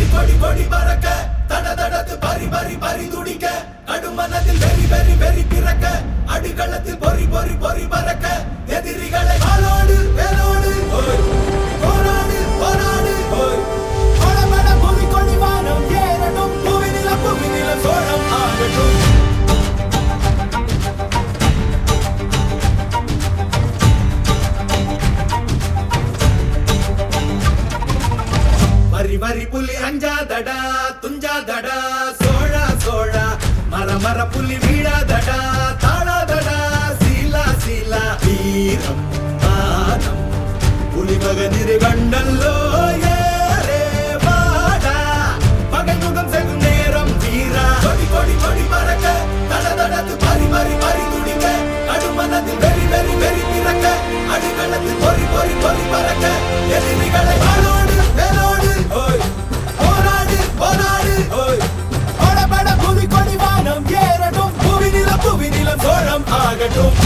கொடி கொடி கொடி பறக்க தட தடத்து பறி பறி பறி துடிக்க கடுமனதில் வெறி வெறி வெறி பிறக்க அடிகளத்தில் பொறி பொறி பொறி பறக்க எதிரிகளை ஆளோடு வேலோடு போராடு போராடு படபட புவி கொடி வானம் ஏறட்டும் புவி நிலம் புவி நிலம் சோழம் ஆகட்டும் வரி வரி புலி அஞ்சாதடா துஞ்சாதடா சோழா சோழா மர மர புலி வீழாதடா தாழாதடா சீலா சீலா வீரம் மானம் புலி மகனிரு கண்டல்லோ ஏறே வாடா பகை முகம் செகும் நேரம் வீரா கொடி கொடி கொடி மறக்க தட தடத்து பறி பறி பறி துடிக்க நடுமனத்தில் வெறி வெறி வெறி பிறக்க அடிகளத்தில் பொறி பொறி பொறி பறக்க எதிரிகளை வாளோடு வேலோடு போராடு போராடு பட பட புவி கொடி வானம் ஏறட்டும் புவி நிலம் புவி நிலம் சோழம் ஆகட்டும்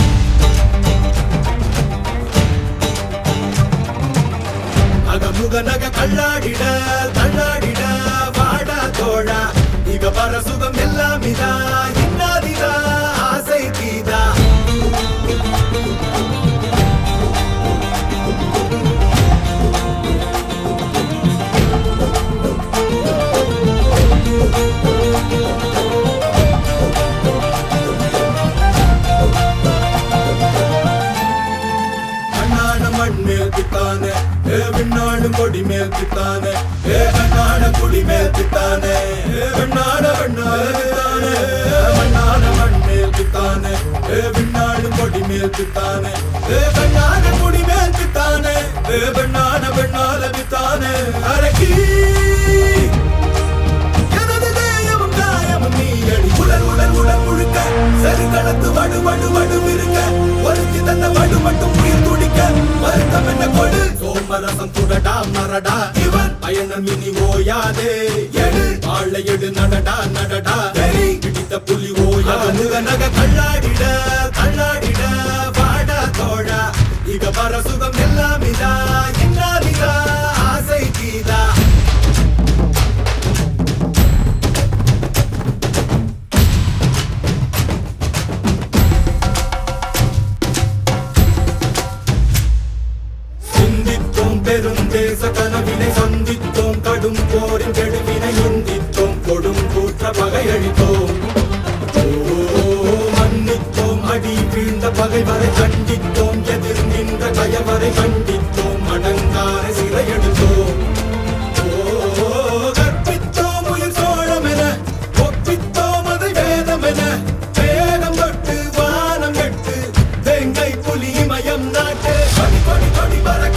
அகமுக நக கல்லாடிட தள்ளாடிட வாடா தோழா இக பர சுகம் எல்லாம் இதா இன்னாதிதா ஆசை தீதா கண்ணான மண் மேல் தித்தானே ஏ விண்ணாடு கொடி மேல் தித்தானே ஏ கண்ணான குடி மேல் தித்தானே ஏ விண்ணாட வெண்ணால தித்தானே ஏ மண்ணான மண் மேல் தித்தானே ஏ விண்ணாடு கொடி மேல் தித்தானே ஏ கண்ணான குடி மேல் தித்தானே ஏ வெண்ணான வெண்ணால தித்தானே அரக்கி எனது தேயமும் காயமும் நீ அடி உடல் உடல் உடல் முழுக்க சரிகளத்து வடு வடு வடு இருக்க ஒருத்தி தந்த வடு மட்டும் உயிர் துடிக்க வருத்தம் என்ன கொடு சோமரசம் துடடா மரடா இவன் பயணம் இனி ஓயாதே எடு வாழை எடு நடடா நடடா வெறி பிடித்த புலி ஓயா முக நக கள்ளாடிட கள்ளாடிட வாடா தோழா இக பர சுகம் எல்லாம் இதா இன்னாதிதா ஆசை கீதா சிந்தித்தோம் பெருந்தேச கனவினை சந்தித்தோம் கடும் போரின் கெடுவினை எந்தித்தோம் கொடும் கூற்ற பகையழித்தோம் ஓ, மன்னித்தோம் அடி வீழ்ந்த பகைவரை கண்டித்தோம் எதிர் நின்ற கயவரை கண்டித்தோம் அடங்காரை சிறையெடுத்தோம் ஓ, கற்பித்தோம் உயிர் சோழமென ஒப்பித்தோம் அதை வேதமென வேகம் தொட்டு வானம் எட்டு வெங்கை புலி மயம் நாட்டு கொடி கொடி கொடி பறக்க